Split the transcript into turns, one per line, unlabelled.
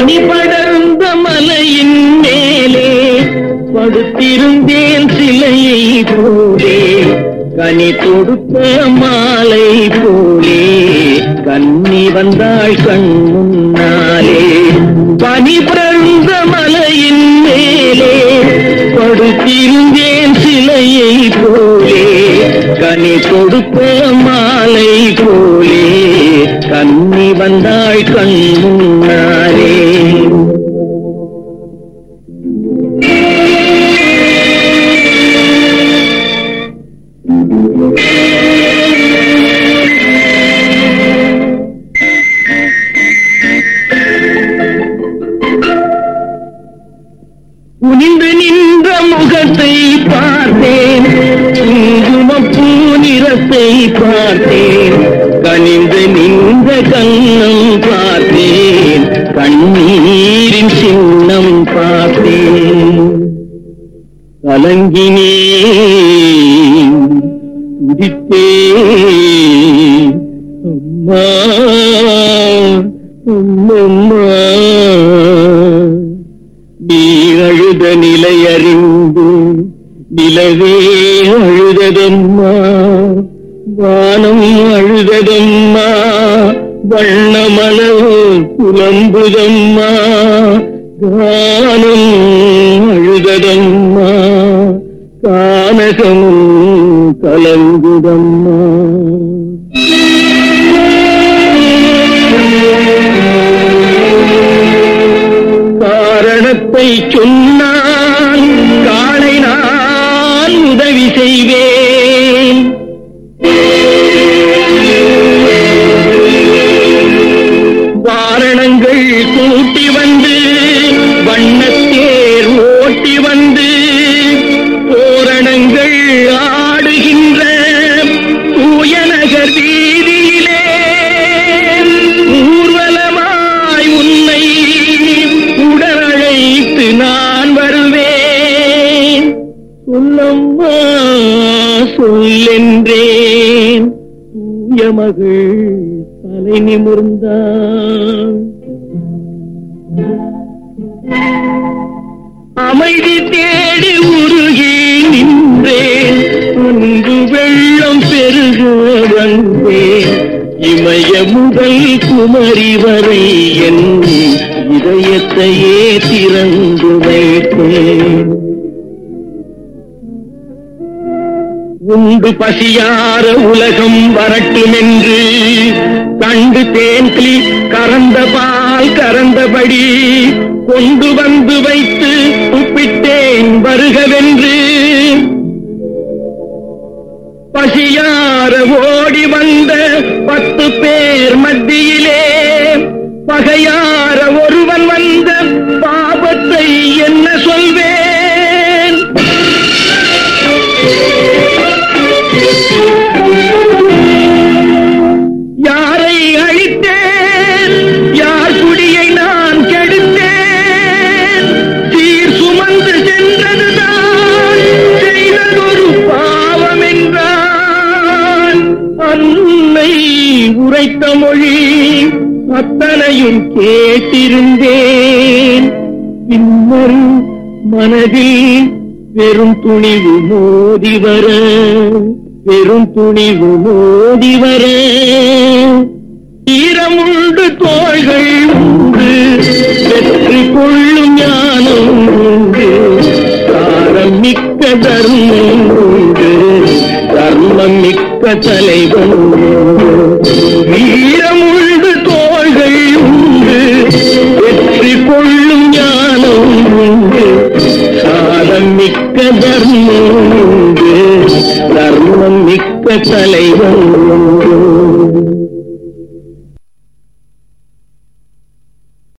பனி படர்ந்த மலையின் மேலே படுத்திருந்தேன் சிலையை போலே கனி தொடுத்த மாலை போலே கண்ணி வந்தாள் கண் முன்னாலே பனி படர்ந்த மலையின் மேலே படுத்திருந்தேன் சிலையை போலே கனி கொடுத்த மாலை போலே கண்ணி வந்தாள் கண் முன்னாலே குனிந்து நின்ற முகத்தை பார்த்தேன் குங்குமப்பூ நிறத்தை பார்த்தேன் கனிந்து நின்ற கண்ணம் பார்த்தேன் கண்ணீரின் சின்னம் பார்த்தேன் கலங்கினேன் துடித்தேன் அம்மா அம்மம்மா நீ அழுத நிலை அறிந்து நிலவே அழுததம்மா வானம் அழுததம்மா வண்ணமலர் புலம்புதம்மா கானம் அழுததம்மா கானகமும் கலங்குதம்மா காரணத்தை சொன்னால் காலை நான் உதவி செய்வேன் வாரணங்கள் கூட்டி வந்து வண்ணத்தேர் ஓட்டி வந்து தோரணங்கள் ஆடுகின்ற தூயநகர் வீதியிலே ஊர்வலமாய் உன்னை உடனழைத்து நான் வருவேன் சொல்லம்மா சொல்லென்றேன் தூய மகள் தலை நிமிர்ந்தாள் அமைதி தேடி உருகி நின்றேன் அன்பு வெள்ளம் பெருக வந்தேன் இமய முதல் குமரி வரை என் இதயத்தையே திறந்து வைத்தேன் உண்டு பசியார உலகம் வரட்டுமென்று கண்டு தேன்களி கறந்த பால் கறந்தபடி கொண்டு வந்து வைத்து உப்பிட்டேன் வருகவென்று பசியார ஓடி வந்த பத்து பேர் மத்தியிலே பகையார ஒருவன் வந்த பாபத்தை என்ன சொல்வேன் யாரை அழித்தேன் யார் குடியை நான் கெடுத்தேன் சீர் சுமந்து சென்றதுதான் செய்ததொரு பாவம் என்றான் அன்னை உரைத்த மொழி அத்தனையும் கேட்டிருந்தேன் பின்னர் மனதில் வெறும் துணிவு மோதி வர வெறும் துணிவு மோதி வர ஈரமுண்டு தோள்கள் உண்டு வெற்றி கொள்ளும் ஞானம் உண்டு காரம் மிக்க தர்மம் உண்டு தர்மம் மிக்க தலைவன் உண்டு வீரமுண்டு தோள்கள் உண்டு வெற்றி கொள்ளும் ஞானம் உண்டு சாதம் மிக்க தர்மம் உண்டு தர்மம் மிக்க தலைவன் உண்டு